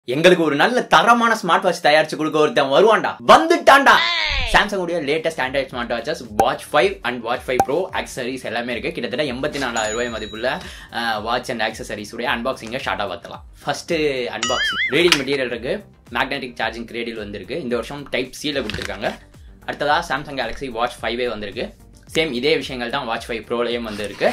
எங்களுக்கு ஒரு நல்ல தரமான ஸ்மார்ட் வாட்ச் தயாரிச்சு கொடுக்க ஒருத்தன் வருவான்டா வந்துட்டான்டா சாம்சங் உடைய latest Android smart watches watch five and watch five pro accessories எல்லாமே இருக்கு கிட்டத்தட்ட எண்பத்தி நாலாயிரம் ரூபாய் மதிப்புள்ள வாட்ச் அண்ட் ஆக்சசரிஸ் உடைய அன்பாக்சிங்கை ஷார்ட்டாக பார்த்தலாம் ஃபர்ஸ்ட் அன்பாக்சிங் ரீடிங் மெட்டீரியல் இருக்கு மேக்னெட்டிக் சார்ஜிங் கிரேடில் வந்திருக்கு இந்த வருஷம் டைப் சியில் கொடுத்துருக்காங்க அடுத்ததா சாம்சங் கேலக்ஸி வாட்ச் ஃபைவே வந்திருக்கு சேம் இதே விஷயங்கள் தான் வாட்ச் ஃபைவ் ப்ரோலையும் வந்திருக்கு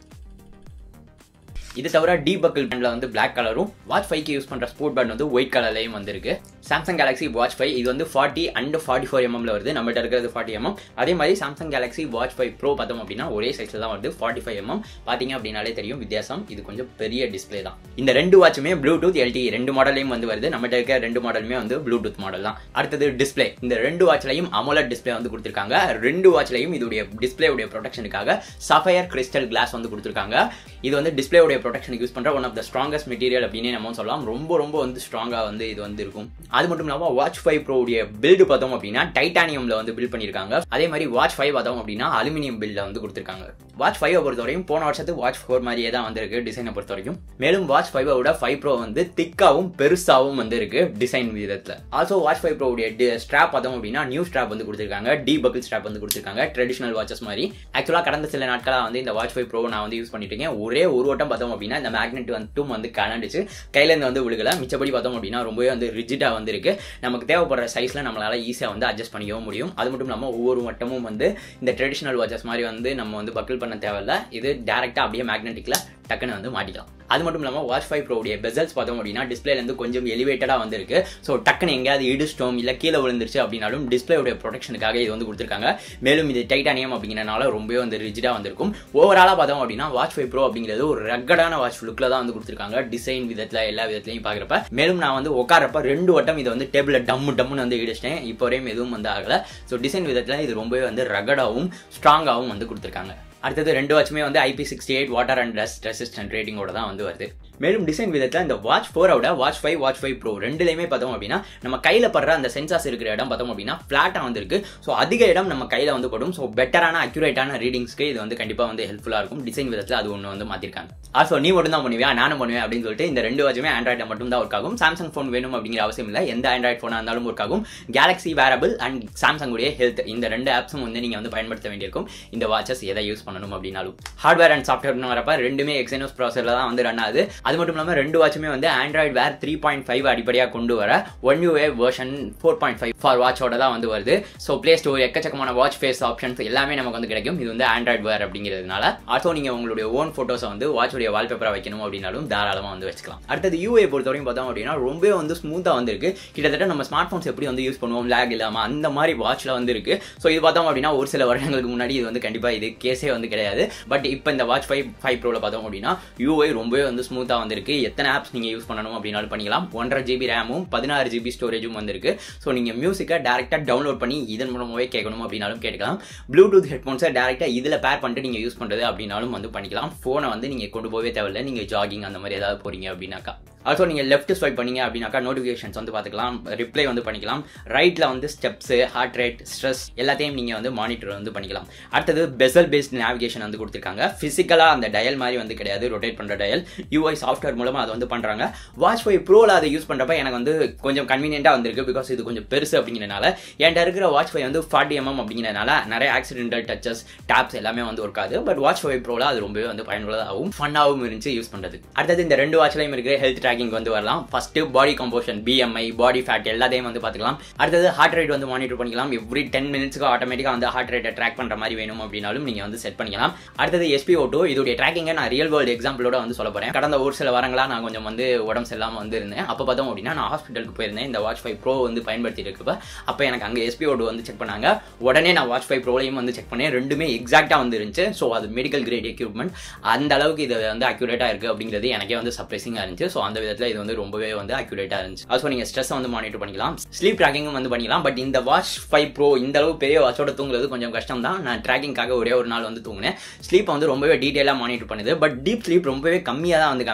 இது தவிர டி பக்கிள் பேண்ட்ல வந்து பிளாக் கலரும் வாட்ச் ஃபைவ்க்கு யூஸ் பண்ற ஸ்போர்ட் பேண்ட் வந்து ஒயிட் கலர்லையும் வந்திருக்கு சாம்சங் கேலக்ஸி வாட்ச் ஃபைவ் இது வந்து ஃபார்ட்டி அண்ட் ஃபார்ட்டி ஃபோர் எம்எம்ல வருது நம்மகிட்ட இருக்கிறது ஃபார்ட்டி எம்எம் அதே மாதிரி Samsung Galaxy watch five pro பார்த்தோம் அப்படின்னா ஒரே சைஸ்ல தான் வருது ஃபார்ட்டி ஃபைவ் எம்எம் பாத்தீங்க அப்படின்னாலே தெரியும் வித்தியாசம் இது கொஞ்சம் பெரிய டிஸ்பிளே தான் இந்த ரெண்டு வாட்சுமே ப்ளூடூத் எல்டி ரெண்டு மாடலையும் வந்து வருது நம்மகிட்ட இருக்க ரெண்டு மாடலுமே வந்து ப்ளூடூத் மாடல் தான் அடுத்தது டிஸ்பிளே இந்த ரெண்டு வாட்ச்லையும் அமோலட் டிஸ்பிளே வந்து கொடுத்துருக்காங்க ரெண்டு வாட்ச்லையும் இதோடைய டிஸ்பிளே உடைய ப்ரொடெக்ஷனுக்காக சஃபயர் கிறிஸ்டல் கிளாஸ் வந்து கொடுத்துருக்காங்க இது வந்து டிஸ்பிளே உடைய ப்ரொடெக்ஷனுக்கு யூஸ் பண்ற one of the strongest material அப்படின்னு நம்ம சொல்லலாம் ரொம்ப ரொம்ப வந்து ஸ்ட்ராங்காக வந்து இது வந்து இருக்கும் அது மட்டும் இல்லாமல் வாட்ச் ஃபைவ் ப்ரோடைய பில்டு பார்த்தோம் அப்படின்னா டைட்டானியம்ல வந்து பில்ட் பண்ணியிருக்காங்க அதே மாதிரி வாட்ச் ஃபைவ் பார்த்தோம் அப்படின்னா அலுமினியம் பில்ல வந்து கொடுத்துருக்காங்க வாட்ச் ஃபைவ் பொறுத்தவரையும் போன வருஷத்து வாட்ச் ஃபோர் மாதிரியே தான் வந்திருக்கு டிசைனை பொறுத்த வரைக்கும் மேலும் வாட்ச் ஃபைவ் விட ஃபைவ் ப்ரோ வந்து திக்காவும் பெருசாவும் வந்து இருக்கு டிசைன் விதத்தில் ஆல்சோ வாட்ச் ஃபைவ் ப்ரோடைய ஸ்ட்ராப் பார்த்தோம் அப்படின்னா நியூ ஸ்ட்ராப் வந்து கொடுத்துருக்காங்க டி பக்கிள் ஸ்ட்ராப் வந்து கொடுத்துருக்காங்க ட்ரெடிஷனல் வாட்சஸ் மாதிரி ஆக்சுவலாக கடந்த சில நாட்களாக வந்து இந்த வாட்ச் ஃபைவ் ப்ரோ நான் வந்து யூஸ் பண்ணிட்டு இருக்கேன் ஒரே ஒரு வட்டம் பார்த்தோம் அப்படின்னா இந்த மேக்னெட் வந்துட்டும் வந்து கலண்டுச்சு கையிலேருந்து வந்து விழுகல மிச்சப்படி பார்த்தோம் அப்படின்னா ரொம்பவே வந்து ரிஜிட்டாக வந்து இருக்கு நமக்கு தேவைப்படுற சைஸில் நம்மளால ஈஸியாக வந்து அட்ஜஸ்ட் பண்ணிக்கவும் முடியும் அது மட்டும் இல்லாமல் ஒவ்வொரு வட்டமும் வந்து இந்த ட்ரெடிஷனல் வாட்சஸ் மாதிரி வந்து நம்ம வந்து பக்கிள் பண்ண தேவையில்ல இது டேரெக்டாக அப்படியே மேக்னெட்டிக்கில் டக்குன்னு வந்து மாட்டிக்கலாம் அது மட்டும் இல்லாமல் வாட்ச் ஃபைவ் ப்ரோடைய பெசல்ஸ் பார்த்தோம் அப்படின்னா டிஸ்பிளேலேருந்து கொஞ்சம் எலிவேட்டடாக வந்திருக்கு ஸோ டக்குன்னு எங்கேயாவது இடிச்சிட்டோம் இல்லை கீழே விழுந்துருச்சு அப்படின்னாலும் டிஸ்பிளேவுடைய ப்ரொடெக்ஷனுக்காக இது வந்து கொடுத்துருக்காங்க மேலும் இது டைட்டானியம் அப்படிங்கிறனால ரொம்பவே வந்து ரிஜிடாக வந்திருக்கும் ஓவராலாக பார்த்தோம் அப்படின்னா வாட்ச் ஃபைவ் ப்ரோ அப்படிங்கிறது ஒரு ரக்கடான வாட்ச் லுக்கில் தான் வந்து கொடுத்துருக்காங்க டிசைன் விதத்தில் எல்லா விதத்துலையும் பார்க்குறப்ப மேலும் நான் வந்து உட்காரப்ப ரெண்டு வட்டம் இதை வந்து டேபிளில் டம்மு டம்முன்னு வந்து இடிச்சிட்டேன் இப்போ வரையும் எதுவும் வந்து ஆகலை ஸோ டிசைன் விதத்தில் இது ரொம்பவே வந்து ரகடாகவும் ஸ்ட்ராங்காகவும் வந்து கொடுத்துருக்காங்க அடுத்தது ரெண்டு வாட்சுமே வந்து IP sixty eight water and dust resistant ரேட்டிங்கோட தான் வந்து வருது மேலும் டிசைன் விதத்தில் இந்த வாட்ச் ஃபோரோட watch five watch five pro ரெண்டுலையுமே பார்த்தோம் அப்படின்னா நம்ம கையில் படுற அந்த சென்சார்ஸ் இருக்கிற இடம் பார்த்தோம் அப்படின்னா ஃப்ளாட்டாக வந்துருக்கு ஸோ அதிக இடம் நம்ம கையில் வந்து படும் ஸோ பெட்டரான அக்யூரேட்டான ரீடிங்ஸ்க்கு இது வந்து கண்டிப்பாக வந்து ஹெல்ப்ஃபுல்லாக இருக்கும் டிசைன் விதத்தில் அது ஒன்று வந்து மாற்றிருக்காங்க ஆல்சோ நீ மட்டும் தான் பண்ணுவியா நானும் பண்ணுவேன் அப்படின்னு சொல்லிட்டு இந்த ரெண்டு வாட்சுமே ஆண்ட்ராய்டில் மட்டும் தான் ஒர்க் ஆகும் சாம்சங் ஃபோன் வேணும் அப்படிங்கிற அவசியம் இல்லை எந்த ஆண்ட்ராய்ட் ஃபோனாக இருந்தாலும் ஒர்க் ஆகும் கேலக்ஸி வேரபிள் அண்ட் சாம்சங் உடைய ஹெல்த் இந்த ரெண்டு ஆப்ஸும் வந்து நீங்கள் வந்து பயன்படுத்த வேண்டியிருக்கும் இந்த வாட்சஸ் எதை யூஸ் பண்ணணும் அப்படின்னாலும் ஹார்ட்வேர் அண்ட் சாஃப்ட்வேர்னு வரப்ப ரெண்டுமே எக்ஸைனோஸ் ப்ராசரில் தான் வந்து ரன் ஆகுது அது மட்டும் இல்லாமல் ரெண்டு வாட்சுமே வந்து Android Wear three point five அடிப்படையாக கொண்டு வர One UI version four point five for வாட்சோட தான் வந்து வருது ஸோ பிளே ஸ்டோர் எக்கச்சக்கமான வாட்ச் ஃபேஸ் ஆப்ஷன்ஸ் எல்லாமே நமக்கு வந்து கிடைக்கும் இது வந்து ஆண்ட்ராய்டு வேர் அப்படிங்கிறதுனால ஆல்சோ நீங்கள் உங்களுடைய ஓன் ஃபோட்டோஸை வந்து வாட்சோடைய வால்பேப்பராக வைக்கணும் அப்படின்னாலும் தாராளமாக வந்து வச்சுக்கலாம் அடுத்தது யூஏ பொறுத்தவரையும் பார்த்தோம் அப்படின்னா ரொம்பவே வந்து ஸ்மூத்தாக வந்துருக்கு கிட்டத்தட்ட நம்ம ஸ்மார்ட் ஃபோன்ஸ் எப்படி வந்து யூஸ் பண்ணுவோம் லேக் இல்லாமல் அந்த மாதிரி வாட்சில் வந்து இருக்கு ஸோ இது பார்த்தோம் அப்படின்னா ஒரு சில வருடங்களுக்கு முன்னாடி இது வந்து கண்டிப்பாக இது கேஸே வந்து கிடையாது பட் இப்போ இந்த வாட்ச் ஃபைவ் ஃபைவ் ப்ரோவில் பார்த்தோம் அப்படின்னா யூஐ ரொம்பவே வந்து ஸ்மூத்தாக வந்திருக்கு எத்தனை ஆப்ஸ் நீங்கள் யூஸ் பண்ணணும் அப்படின்னாலும் பண்ணிக்கலாம் ஒன்றரை ஜிபி ரேமும் பதினாறு ஜிபி ஸ்டோரேஜும் வந்திருக்கு ஸோ நீங்கள் மியூசிக்கை டேரெக்டாக டவுன்லோட் பண்ணி இதன் மூலமாகவே கேட்கணும் அப்படின்னாலும் கேட்கலாம் ப்ளூடூத் ஹெட்ஃபோன்ஸை டேரெக்டாக இதில் பேர் பண்ணிட்டு நீங்கள் யூஸ் பண்ணுறது அப்படின்னாலும் வந்து பண்ணிக்கலாம் ஃபோனை வந்து நீங்கள் கொண்டு போகவே தேவையில்லை நீங்கள் ஜாகிங் அந்த மாதிரி ஏதாவது போகிறீங்க அப்படின்னாக்கா ஆல்சோ நீங்கள் லெஃப்ட் ஸ்வைப் பண்ணீங்க அப்படின்னாக்கா நோட்டிஃபிகேஷன்ஸ் வந்து பார்த்துக்கலாம் ரிப்ளை வந்து பண்ணிக்கலாம் ரைட்டில் வந்து ஸ்டெப்ஸு ஹார்ட் ரேட் ஸ்ட்ரெஸ் எல்லாத்தையும் நீங்கள் வந்து மானிட்டர் வந்து பண்ணிக்கலாம் அடுத்தது பெசல் பேஸ்ட் நேவிகேஷன் வந்து கொடுத்துருக்காங்க ஃபிசிக்கலாக அந்த டயல் மாதிரி வந்து கிடையாது ரொட்டேட் பண்ணுற டயல் யூஐ சாஃப்ட்வேர் மூலமாக அதை வந்து பண்ணுறாங்க வாட்ச் ஃபைவ் ப்ரோவில் அதை யூஸ் பண்ணுறப்ப எனக்கு வந்து கொஞ்சம் கன்வீனியண்ட்டாக வந்திருக்கு பிகாஸ் இது கொஞ்சம் பெருசு அப்படிங்கிறனால என்கிட்ட இருக்கிற வாட்ச் ஃபைவ் வந்து ஃபார்ட்டி எம்எம் அப்படிங்கிறனால நிறைய ஆக்சிடென்டல் டச்சஸ் டேப்ஸ் எல்லாமே வந்து ஒர்க்காது பட் வாட்ச் ஃபைவ் ப்ரோவில் அது ரொம்பவே வந்து பயனுள்ளதாகவும் ஃபன்னாகவும் இருந்துச்சு யூஸ் பண்ணுறது அடுத்தது இந்த ரெண்டு வாட்ச்லையும் இருக்கிற ஹெல்த் ட்ராக்கிங் வந்து வரலாம் first body composition BMI body fat எல்லாத்தையும் வந்து பார்த்துக்கலாம் அடுத்தது ஹார்ட் ரேட் வந்து மானிட்டர் பண்ணிக்கலாம் எவ்ரி டென் மினிட்ஸ்க்கு ஆட்டோமேட்டிக்காக வந்து ஹார்ட் ரேட்டை ட்ராக் பண்ணுற மாதிரி வேணும் அப்படின்னாலும் நீங்கள் வந்து செட் பண்ணிக்கலாம் அடுத்தது எஸ்பி ஓட்டோ இதோடைய ட்ராக்கிங்கை நான் ரியல் வேர்ல்டு எக்ஸாம்பிளோட வந்து சொல்ல போகிறேன் கடந்த ஒரு சில வாரங்களாக நான் கொஞ்சம் வந்து உடம்பு செல்லாமல் வந்து இருந்தேன் அப்போ பார்த்தோம் அப்படின்னா நான் ஹாஸ்பிட்டலுக்கு போயிருந்தேன் இந்த வாட்ச் ஃபைவ் ப்ரோ வந்து பயன்படுத்திட்டு இருக்கப்ப அப்போ எனக்கு அங்கே எஸ்பி ஓட்டோ வந்து செக் பண்ணாங்க உடனே நான் வாட்ச் ஃபைவ் ப்ரோலையும் வந்து செக் பண்ணேன் ரெண்டுமே எக்ஸாக்டாக வந்து இருந்துச்சு ஸோ அது மெடிக்கல் கிரேட் எக்யூப்மெண்ட் அந்த அளவுக்கு இது வந்து அக்யூரேட்டாக இருக்குது அப்படிங்கிறது எனக்கே வந்து சர்ப்ரைசிங்காக இருந்துச்சு ஸோ அந்த விதத்தில் இது வந்து ரொம்பவே வந்து அக்யூரேட்டாக இருந்துச்சு ஆல்சோ நீங்கள் ஸ்ட்ரெஸ் வந்து மானிட்டர் பண்ணிக்கலாம் ஸ்லீப் ட்ராக்கிங்கும் வந்து பண்ணிக்கலாம் பட் இந்த வாட்ச் ஃபைவ் ப்ரோ இந்த அளவு பெரிய வாட்சோட தூங்குறது கொஞ்சம் கஷ்டம் தான் நான் ட்ராக்கிங்காக ஒரே ஒரு நாள் வந்து தூங்கினேன் ஸ்லீப் வந்து ரொம்பவே டீட்டெயிலாக மானிட்டர் பண்ணுது பட் டீப் ஸ்லீப் ரொம்பவே கம்மியாக தான் வந்து காமிக்குது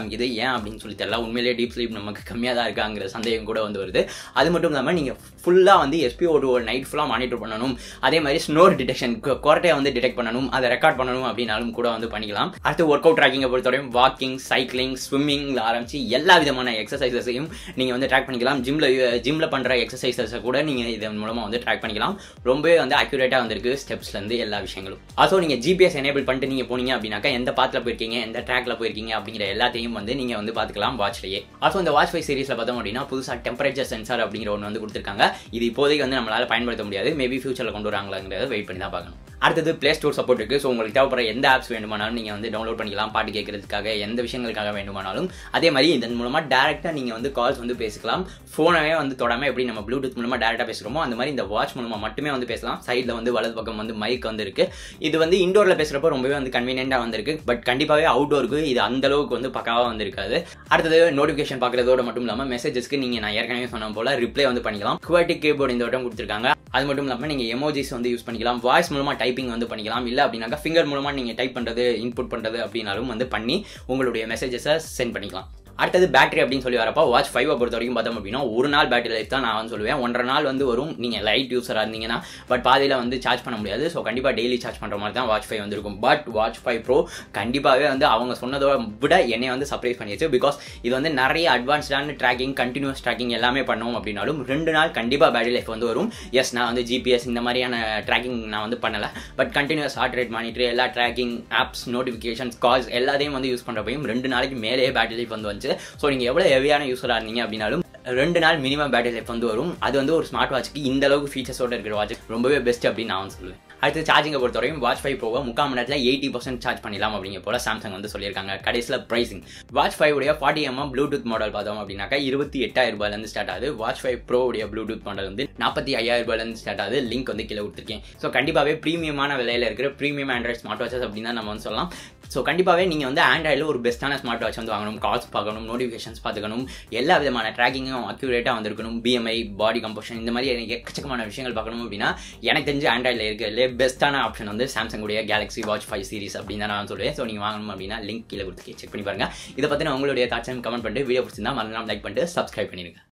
காமிக்குது ஏன் அப்படின்னு சொல்லி தெரியல உண்மையிலேயே டீப் ஸ்லீப் நமக்கு கம்மியாக தான் இருக்காங்கிற சந்தேகம் கூட வந்து வருது அது மட்டும் இல்லாமல் நீங்கள் ஃபுல்லாக வந்து எஸ்பிஓ ஒரு நைட் ஃபுல்லாக மானிட்டர் பண்ணணும் அதே மாதிரி ஸ்னோர் டிடெக்ஷன் கொரட்டையை வந்து டிடெக்ட் பண்ணணும் அதை ரெக்கார்ட் பண்ணணும் அப்படின்னாலும் கூட வந்து பண்ணிக்கலாம் அடுத்து ஒர்க் அவுட் ட்ராக்கிங்கை பொறுத்தவரையும் வாக்கிங் சைக்கிளிங் ஸ்விம்மிங்கில் ஆரம்பிச்சு எல்லா விதமான எக்ஸசைசஸையும் நீங்கள் வந்து ட்ராக் பண்ணிக்கலாம் ஜிம்ல ஜிம்ல பண்ணுற எக்ஸசைசஸை கூட நீங்கள் இதன் மூலமாக வந்து ட்ராக் பண்ணிக்கலாம் ரொம்பவே வந்து அக்யூரேட்டாக வந்திருக்கு ஸ்டெப்ஸ்லேருந்து எல்லா விஷயங்களும் அதோ நீங்கள் ஜிபிஎஸ் எனேபிள் பண்ணிட்டு நீங்கள் போனீங்க அப்படின்னாக்கா எந்த பாத்தில் போயிருக்கீங்க எந்த ட்ராக்ல போயிருக்கீங்க அப்படிங்கிற எல்லாத்தையும் வந்து நீங்கள் வந்து பார்த்துக்கலாம் வாட்ச்லேயே அதுவும் இந்த வாட்ச் ஃபை சீரிஸில் பார்த்தோம் அப்படின்னா புதுசாக டெம்பரேச்சர் சென்சார் அப்படிங்கிற ஒன்று வந்து கொடுத்துருக்காங்க இது இப்போதைக்கு வந்து நம்மளால் பயன்படுத்த முடியாது மேபி ஃபியூச்சரில் கொண்டு வராங்களாங்கிறத வெயிட் பண்ணி தான் பார்க்கணும் அடுத்தது ப்ளே ஸ்டோர் சப்போர்ட் இருக்குது ஸோ உங்களுக்கு தேவைப்படுற எந்த ஆப்ஸ் வேணுமானாலும் நீங்கள் வந்து டவுன்லோட் பண்ணிக்கலாம் பாட்டு கேட்கறதுக்காக எந்த விஷயங்களுக்காக வேண்டுமானாலும் அதே மாதிரி இதன் மூலமாக டேரெக்டாக நீங்கள் வந்து கால்ஸ் வந்து பேசிக்கலாம் ஃபோனவே வந்து தொடாமல் எப்படி நம்ம ப்ளூடூத் மூலமாக டேரெக்டாக பேசுகிறோமோ அந்த மாதிரி இந்த வாட்ச் மூலமாக மட்டுமே வந்து பேசலாம் சைடில் வந்து வலது பக்கம் வந்து மைக் வந்து இருக்கு இது வந்து இண்டோரில் பேசுகிறப்ப ரொம்பவே வந்து கன்வீனியண்டாக வந்திருக்கு பட் கண்டிப்பாகவே அவுட்டோருக்கு இது அந்த அளவுக்கு வந்து பக்காவாக வந்திருக்காது அடுத்தது நோட்டிஃபிகேஷன் பார்க்குறதோட மட்டும் இல்லாமல் மெசேஜஸ்க்கு நீங்கள் நான் ஏற்கனவே சொன்ன போல ரிப்ளை வந்து பண்ணிக்கலாம் குவாட்டிக் கீபோர்டு இந்த வட்டம் கொடுத்துருக்காங்க அது மட்டும் இல்லாமல் நீங்கள் எமோஜிஸ் வந்து யூஸ் பண்ணிக்கலாம் வாய்ஸ் மூலமாக டைப்பிங் வந்து பண்ணிக்கலாம் இல்லை அப்படின்னாக்கா ஃபிங்கர் மூலமாக நீங்கள் டைப் பண்ணுறது இன்புட் பண்ணுறது அப்படின்னாலும் வந்து பண்ணி உங்களுடைய மெசேஜஸை சென்ட் பண்ணிக்கலாம் அடுத்தது பேட்டரி அப்படின்னு சொல்லி வரப்போ வாட்ச் ஃபைவை பொறுத்த வரைக்கும் பார்த்தோம் அப்படின்னா ஒரு நாள் பேட்டரி லைஃப் தான் நான் வந்து சொல்லுவேன் ஒன்றரை நாள் வந்து வரும் நீங்கள் லைட் யூஸராக இருந்தீங்கன்னா பட் பாதியில் வந்து சார்ஜ் பண்ண முடியாது ஸோ கண்டிப்பாக டெய்லி சார்ஜ் பண்ணுற மாதிரி தான் வாட்ச் ஃபைவ் வந்துருக்கும் பட் வாட்ச் ஃபைவ் ப்ரோ கண்டிப்பாகவே வந்து அவங்க சொன்னதோட விட என்னை வந்து சர்ப்ரைஸ் பண்ணிடுச்சு பிகாஸ் இது வந்து நிறைய அட்வான்ஸ்டான ட்ராக்கிங் கண்டினியூஸ் ட்ராக்கிங் எல்லாமே பண்ணோம் அப்படின்னாலும் ரெண்டு நாள் கண்டிப்பாக பேட்டரி லைஃப் வந்து வரும் எஸ் நான் வந்து ஜிபிஎஸ் இந்த மாதிரியான ட்ராக்கிங் நான் வந்து பண்ணலை but continuous heart rate monitor எல்லா ட்ராக்கிங் ஆப்ஸ் நோட்டிஃபிகேஷன்ஸ் கால்ஸ் எல்லாத்தையும் வந்து யூஸ் பண்ணுறப்பையும் ரெண்டு நாளைக்கு மேலேயே பேட்டரி லைஃப் வந்து வந்துச்சு ஸோ நீங்கள் எவ்வளோ ஹெவியான யூஸராக இருந்தீங்க அப்படின்னாலும் ரெண்டு நாள் மினிமம் பேட்டரி லைஃப் வந்து வரும் அது வந்து ஒரு ஸ்மார்ட் வாட்ச்க்கு இந்த அளவுக்கு ஃபீச்சர்ஸோட இருக்கிற வாட்ச் ரொம்பவே பெஸ்ட் அப்படின்னு நான் வந்து சொல்லுவேன் அடுத்து சார்ஜிங்கை பொறுத்தவரையும் வாட்ச் ஃபைவ் ப்ரோவை முக்கால் மணி நேரத்தில் எயிட்டி பர்சன்ட் சார்ஜ் பண்ணிடலாம் அப்படிங்கிற போல சாம்சங் வந்து சொல்லியிருக்காங்க கடைசியில் ப்ரைசிங் வாட்ச் ஃபைவ் உடைய ஃபார்ட்டி எம்எம் ப்ளூடூத் மாடல் பார்த்தோம் அப்படின்னாக்கா இருபத்தி எட்டாயிரம் ரூபாயிலேருந்து ஸ்டார்ட் ஆகுது வாட்ச் ஃபைவ் ப்ரோ உடைய ப்ளூடூத் மாடல் வந்து நாற்பத்தி ஐயாயிரம் ரூபாயிலேருந்து ஸ்டார்ட் ஆகுது லிங்க் வந்து கீழே கொடுத்துருக்கேன் ஸோ கண்டிப்பாகவே ப்ரீமியமான விலையில் இருக்கிற ப்ரீமியம் ஆண்ட்ராய்ட் ஸ்மார்ட் வாட்சஸ் அப்படின்னு தான் நம்ம வந்து சொல்லலாம் ஸோ கண்டிப்பாகவே நீங்கள் வந்து ஆண்ட்ராய்டில் ஒரு பெஸ்ட்டான ஸ்மார்ட் வாட்ச் வந்து வாங்கணும் கால்ஸ் பார்க்கணும் நோட்டிஃபிகேஷன்ஸ் பார்த்துக்கணும் எல்லா விதமான ட்ராக்கிங்கும் அக்யூரேட்டாக வந்திருக்கணும் பிஎம்ஐ பாடி கம்போஷன் இந்த மாதிரி எனக்கு எக்கச்சக்கமான விஷயங்கள் பார்க்கணும் அப்படின்னா எனக்கு தெரிஞ்சு ஆண்ட்ராய்டில் இருக்கிறதுலே பெஸ்ட்டான ஆப்ஷன் வந்து சாம்சங் உடைய கேலக்ஸி வாட்ச் ஃபைவ் சீரிஸ் அப்படின்னு தான் நான் சொல்லுவேன் ஸோ நீங்கள் வாங்கணும் அப்படின்னா லிங்க் கீழே கொடுத்து செக் பண்ணி பாருங்க இதை பற்றி நான் உங்களுடைய தாட்சம் கமெண்ட் பண்ணிட்டு வீடியோ பிடிச்சிருந்தா மறந்துடாம லைக் பண்ணிட்டு சப்ஸ்கிரைப் பண்ணிடுங்க